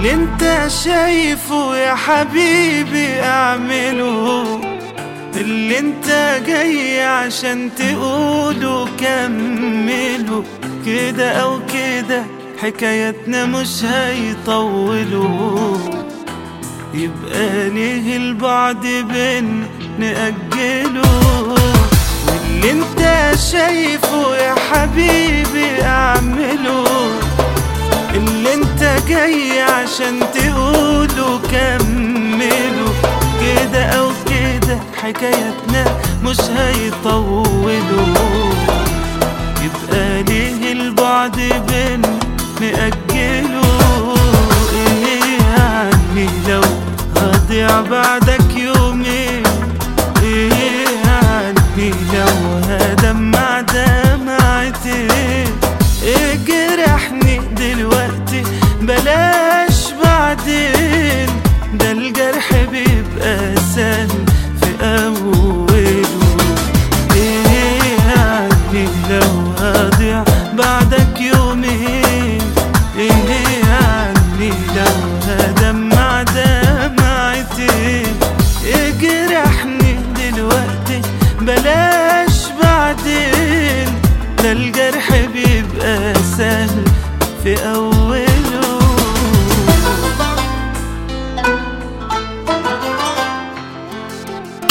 اللي انت شايفه يا حبيبي اعمله اللي انت جاي عشان تقوله كمله كده او كده حكايتنا مش هيطولوا يبقى ليه البعد بين نأجله واللي انت شايفه يا حبيبي اعمله اللي انت جاي عشان تقوله كمله كده او كده حكايتنا مش هيطولوا يبقى ليه البعد بين نأجله ايه يعني لو هضيع بعدك يومين ايه يعني لو هدمع دمعتين ايه جرحني دلوقتي بلاش بعدين ده الجرح بيبقى سهل في اوله ايه يعني لو هضيع بعدك يومين ايه يعني لو هدمع دمعتين ايه جرحني دلوقتي بلاش بعدين ده الجرح بيبقى سهل في أول